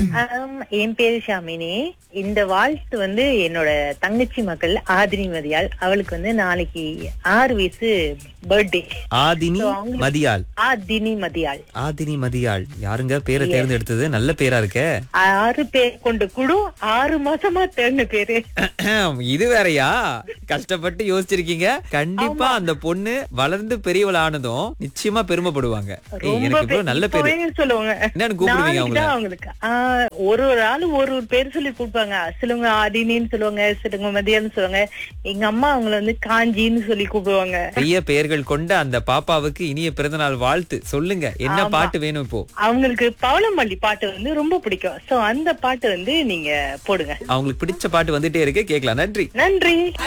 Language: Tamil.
ஆம், என் பேரு ஷாமினி இந்த வாழ்த்து வந்து என்னோட தங்கச்சி மகள் ஆதினி மதியாள் அவளுக்கு வந்து நாளைக்கு ஆறு வயசு பர்த்டே ஆதினி So, அவங்களுக்கு- மதியாள் ஆதினி மதியாள் ஆதினி மதியாள் யாருங்க பேரை தேர்ந்தெடுத்தது நல்ல பேரா இருக்க ஆறு பேர் கொண்ட குழு ஆறு மாசமா தேர்ந்த பேரு இது வேறயா கஷ்டப்பட்டு யோசிச்சிருக்கீங்க கண்டிப்பா அந்த பொண்ணு வளர்ந்து பெரியவள் ஆனதும் நிச்சயமா பெருமைப்படுவாங்க ஏய், ரொம்ப எனக்கு இவ்வளவு பே- நல்ல பேரு இப்பவே சொல்லுவாங்க என்னன்னு கூப்பிடுவீங்க நாளைக்கு அவங்கள தான் அவங்களுக்கு ஆ, ஒரு ஒரு ஆளு ஒரு ஒரு பேர் சொல்லி கூப்பிடுவாங்க சிலவங்க ஆதினின்னு சொல்லுவாங்க சிலவங்க மதியான்னு சொல்லுவாங்க எங்க அம்மா அவங்கள வந்து காஞ்சின்னு சொல்லி கூப்பிடுவாங்க பெரிய பெயர்கள் கொண்ட அந்த பாப்பாவுக்கு இனிய பிறந்தநாள் வாழ்த்து சொல்லுங்க என்ன பாட்டு வேணும் இப்போ அவங்களுக்கு பவளமல்லி பாட்டு வந்து ரொம்ப பிடிக்கும் சோ அந்த பாட்டு வந்து நீங்க போடுங்க அவங்களுக்கு பிடிச்ச பாட்டு வந்துட்டே இருக்கு கேட்கலாம் நன்றி நன்றி